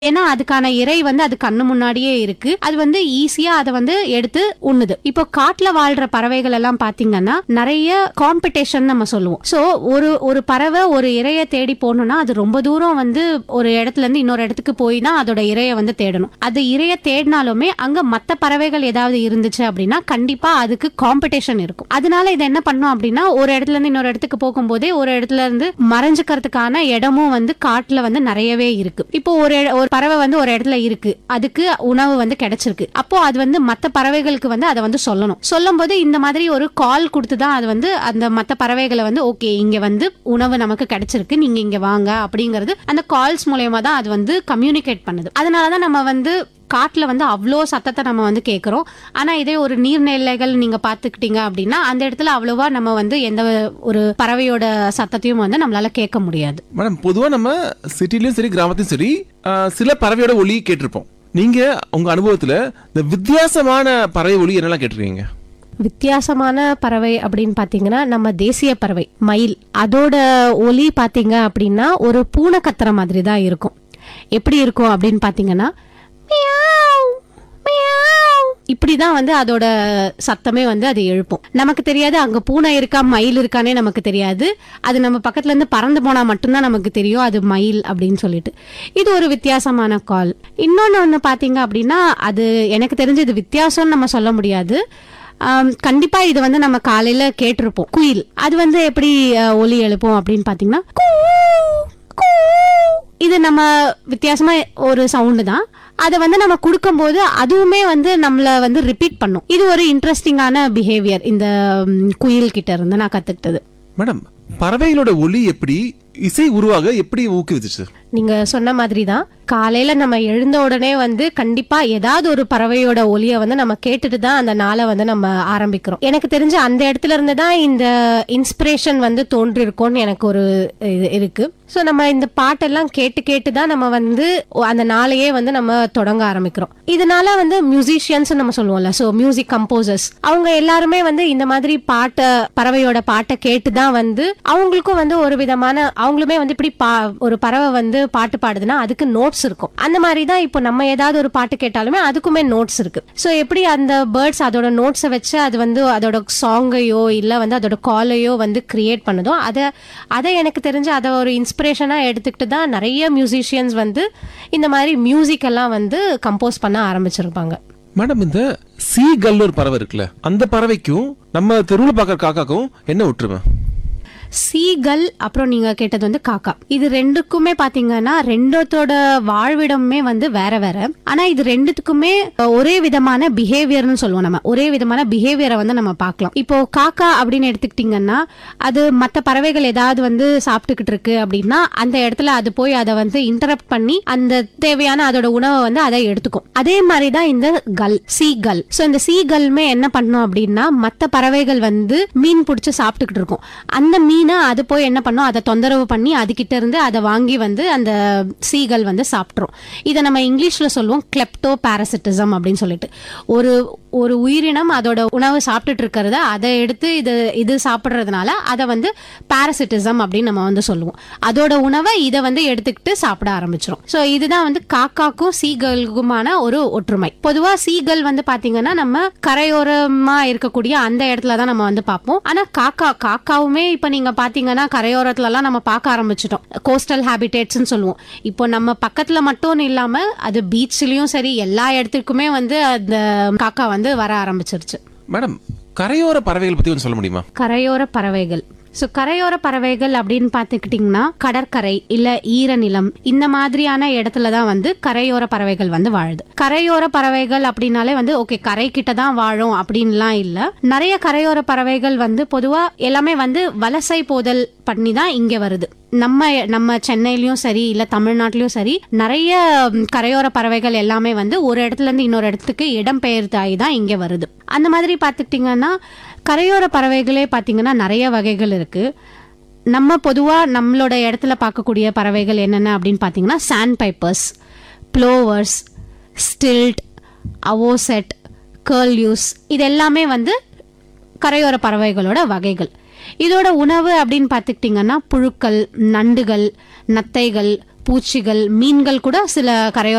ஏன்னா அதுக்கான இறை வந்து அது கண்ணு முன்னாடியே இருக்கு அது வந்து ஈஸியா அதை வந்து எடுத்து உண்ணுது இப்போ காட்டுல வாழ்ற பறவைகள் எல்லாம் பாத்தீங்கன்னா நிறைய காம்படிஷன் நம்ம சொல்லுவோம் சோ ஒரு ஒரு பறவை ஒரு இரையை தேடி போகணும்னா அது ரொம்ப தூரம் வந்து ஒரு இடத்துல இருந்து இன்னொரு இடத்துக்கு போய் தான் அதோட இரையை வந்து தேடணும் அது இரையை தேடினாலுமே அங்க மத்த பறவைகள் ஏதாவது இருந்துச்சு அப்படின்னா கண்டிப்பா அதுக்கு காம்படிஷன் இருக்கும் அதனால இது என்ன பண்ணும் அப்படின்னா ஒரு இடத்துல இருந்து இன்னொரு இடத்துக்கு போகும்போதே ஒரு இடத்துல இருந்து மறைஞ்சுக்கிறதுக்கான இடமும் வந்து காட்டுல வந்து நிறையவே இருக்கு இப்போ ஒரு இட- ஒரு பறவை வந்து ஒரு இடத்துல இருக்கு அதுக்கு உணவு வந்து கிடைச்சிருக்கு அப்போ அது வந்து மத்த பறவைகளுக்கு வந்து அதை வந்து சொல்லணும் சொல்லும் போது இந்த மாதிரி ஒரு கால் கொடுத்து தான் அது வந்து அந்த மத்த பறவைகளை வந்து ஓகே இங்க வந்து உணவு நமக்கு கிடைச்சிருக்கு நீங்க இங்க வாங்க அப்படிங்கிறது அந்த கால்ஸ் மூலயமா தான் அது வந்து கம்யூனிகேட் பண்ணுது அதனாலதான் நம்ம வந்து காட்டுல வந்து அவ்வளோ சத்தத்தை நம்ம வந்து கேட்குறோம் ஆனா இதே ஒரு நீர்நிலைகள் நீங்க பாத்துக்கிட்டீங்க அப்படின்னா அந்த இடத்துல அவ்வளோவா நம்ம வந்து எந்த ஒரு பறவையோட சத்தத்தையும் வந்து நம்மளால கேட்க முடியாது மேடம் பொதுவா நம்ம சிட்டிலயும் சரி கிராமத்திலும் சரி ஆ, சில பறவையோட ஒலி கேட்டிருப்போம் நீங்க உங்க அனுபவத்துல இந்த வித்தியாசமான பறவை ஒலி என்னெல்லாம் கேட்டிருக்கீங்க வித்தியாசமான பறவை அப்படின்னு பாத்தீங்கன்னா நம்ம தேசிய பறவை மயில் அதோட ஒலி பாத்தீங்க அப்படின்னா ஒரு பூனை கத்துற மாதிரி தான் இருக்கும் எப்படி இருக்கும் அப்படின்னு பாத்தீங்கன்னா மியாவ், மியாவ். இப்படிதான் வந்து அதோட சத்தமே வந்து அது எழுப்பும் நமக்கு தெரியாது அங்க பூனை இருக்கா மயில் இருக்கானே நமக்கு தெரியாது அது நம்ம பக்கத்துல இருந்து பறந்து போனா மட்டும்தான் நமக்கு தெரியும் அது மயில் அப்படின்னு சொல்லிட்டு இது ஒரு வித்தியாசமான கால் இன்னொன்னு ஒண்ணு பாத்தீங்க அப்படின்னா அது எனக்கு தெரிஞ்சு இது வித்தியாசம்னு நம்ம சொல்ல முடியாது ஆம், கண்டிப்பா இது வந்து நம்ம காலையில கேட்டிருப்போம் குயில் அது வந்து எப்படி அஹ், ஒலி எழுப்போம் அப்படின்னு பாத்தீங்கன்னா கூ, கூ. இது நம்ம வித்தியாசமா ஒரு சவுண்டு தான் அதை வந்து நம்ம கொடுக்கும்போது அதுவுமே வந்து நம்மள வந்து ரிப்பீட் பண்ணும் இது ஒரு இன்ட்ரெஸ்டிங்கான பிஹேவியர் இந்த ம், குயில் கிட்ட இருந்து நான் கத்துக்கிட்டது மேடம் பறவைகளோட ஒலி எப்படி இசை உருவாக எப்படி ஊக்குவிச்சுச்சு நீங்க சொன்ன மாதிரி தான் காலையில நம்ம எழுந்த உடனே வந்து கண்டிப்பா ஏதாவது ஒரு பறவையோட ஒலியை வந்து நம்ம கேட்டுட்டு தான் அந்த நாளை வந்து நம்ம ஆரம்பிக்கிறோம் எனக்கு தெரிஞ்சு அந்த இடத்துல இருந்து தான் இந்த இன்ஸ்பிரேஷன் வந்து தோன்றிருக்கும்னு எனக்கு ஒரு இது இருக்கு ஸோ நம்ம இந்த பாட்டெல்லாம் கேட்டு கேட்டு தான் நம்ம வந்து அந்த நாளையே வந்து நம்ம தொடங்க ஆரம்பிக்கிறோம் இதனால வந்து மியூசிஷியன்ஸ் நம்ம சொல்லுவோம்ல ஸோ மியூசிக் கம்போசர்ஸ் அவங்க எல்லாருமே வந்து இந்த மாதிரி பாட்டை பறவையோட பாட்டை கேட்டு தான் வந்து அவங்களுக்கும் வந்து ஒரு விதமான அவங்களுமே வந்து இப்படி பா ஒரு பறவை வந்து பாட்டு பாடுதுன்னா அதுக்கு நோட்ஸ் இருக்கும் அந்த மாதிரி தான் இப்போ நம்ம ஏதாவது ஒரு பாட்டு கேட்டாலுமே அதுக்குமே நோட்ஸ் இருக்கு ஸோ எப்படி அந்த பேர்ட்ஸ் அதோட நோட்ஸை வச்சு அது வந்து அதோட சாங்கையோ இல்லை வந்து அதோட காலையோ வந்து கிரியேட் பண்ணுதோ அதை அதை எனக்கு தெரிஞ்சு அதை ஒரு இன்ஸ்பிரேஷனாக எடுத்துக்கிட்டு தான் நிறைய மியூசிஷியன்ஸ் வந்து இந்த மாதிரி மியூசிக் எல்லாம் வந்து கம்போஸ் பண்ண ஆரம்பிச்சிருப்பாங்க மேடம் இந்த சீ ஒரு பறவை இருக்குல்ல அந்த பறவைக்கும் நம்ம தெருவில் பார்க்குற காக்காக்கும் என்ன ஒற்றுமை சீகல் அப்புறம் நீங்க கேட்டது வந்து காக்கா இது ரெண்டுக்குமே பாத்தீங்கன்னா ரெண்டத்தோட வாழ்விடமுமே வந்து வேற வேற ஆனா இது ரெண்டுத்துக்குமே அஹ், ஒரே விதமான பிஹேவியர்னு சொல்லுவோம் நம்ம ஒரே விதமான பிஹேவியரை வந்து நம்ம பார்க்கலாம் இப்போ காக்கா அப்படின்னு எடுத்துக்கிட்டீங்கன்னா அது மத்த பறவைகள் ஏதாவது வந்து சாப்பிட்டுக்கிட்டு இருக்கு அப்படின்னா அந்த இடத்துல அது போய் அதை வந்து இன்டரப்ட் பண்ணி அந்த தேவையான அதோட உணவை வந்து அதை எடுத்துக்கும் அதே மாதிரி தான் இந்த கல் சீ கல் ஸோ இந்த சீ கல்மே என்ன பண்ணும் அப்படின்னா மற்ற பறவைகள் வந்து மீன் பிடிச்சி சாப்பிட்டுக்கிட்டு இருக்கும் அந்த மீனை அது போய் என்ன பண்ணும் அதை தொந்தரவு பண்ணி அதுகிட்ட இருந்து அதை வாங்கி வந்து அந்த சீகல் வந்து சாப்பிட்ரும் இதை நம்ம இங்கிலீஷ்ல சொல்லுவோம் கிளெப்டோ பாரசிட்டிசம் அப்படின்னு சொல்லிட்டு ஒரு ஒரு உயிரினம் அதோட உணவு சாப்பிட்டுட்டு இருக்கிறத அதை எடுத்து இது இது சாப்பிட்றதுனால அதை வந்து பாரசிட்டிசம் அப்படின்னு நம்ம வந்து சொல்லுவோம் அதோட உணவை இதை வந்து எடுத்துக்கிட்டு சாப்பிட ஆரம்பிச்சிரும் ஸோ இதுதான் வந்து காக்காக்கும் சீகலுக்குமான ஒரு ஒற்றுமை பொதுவா சீகல் வந்து பாத்தீங்கன்னா நம்ம கரையோரமா இருக்கக்கூடிய அந்த இடத்துல தான் நம்ம வந்து பார்ப்போம் ஆனா காக்கா காக்காவுமே இப்ப நீங்க பாத்தீங்கன்னா கரையோரத்துல எல்லாம் நம்ம பார்க்க ஆரம்பிச்சிட்டோம் கோஸ்டல் ஹேபிடேட்ஸ்னு சொல்லுவோம் இப்போ நம்ம பக்கத்துல மட்டும் இல்லாம அது பீச்லயும் சரி எல்லா இடத்துக்குமே வந்து அந்த காக்கா வந்து வர ஆரம்பிச்சிருச்சு மேடம் கரையோர பறவைகள் பத்தி கொஞ்சம் சொல்ல முடியுமா கரையோர பறவைகள் ஸோ கரையோர பறவைகள் அப்படின்னு பார்த்துக்கிட்டிங்கன்னா கடற்கரை இல்ல ஈரநிலம் இந்த மாதிரியான இடத்துல தான் வந்து கரையோர பறவைகள் வந்து வாழுது கரையோர பறவைகள் அப்படின்னாலே வந்து ஓகே கரை கிட்ட தான் வாழும் அப்படின்லாம் இல்ல நிறைய கரையோர பறவைகள் வந்து பொதுவா எல்லாமே வந்து வலசை போதல் பண்ணி தான் இங்க வருது நம்ம நம்ம சென்னையிலயும் சரி இல்ல தமிழ்நாட்டிலயும் சரி நிறைய ம், கரையோர பறவைகள் எல்லாமே வந்து ஒரு இடத்துல இருந்து இன்னொரு இடத்துக்கு இடம்பெயர்ந்தாகி தான் இங்க வருது அந்த மாதிரி பார்த்துக்கிட்டிங்கன்னா கரையோர பறவைகளே பார்த்தீங்கன்னா நிறைய வகைகள் இருக்கு நம்ம பொதுவா நம்மளோட இடத்துல பார்க்கக்கூடிய பறவைகள் என்னென்ன அப்படின்னு பார்த்தீங்கன்னா sandpipers plovers stilt avocet curlews இது எல்லாமே வந்து கரையோர பறவைகளோட வகைகள் இதோட உணவு அப்படின்னு பார்த்துக்கிட்டிங்கன்னா புழுக்கள் நண்டுகள் நத்தைகள் பூச்சிகள் மீன்கள் கூட சில கரையோர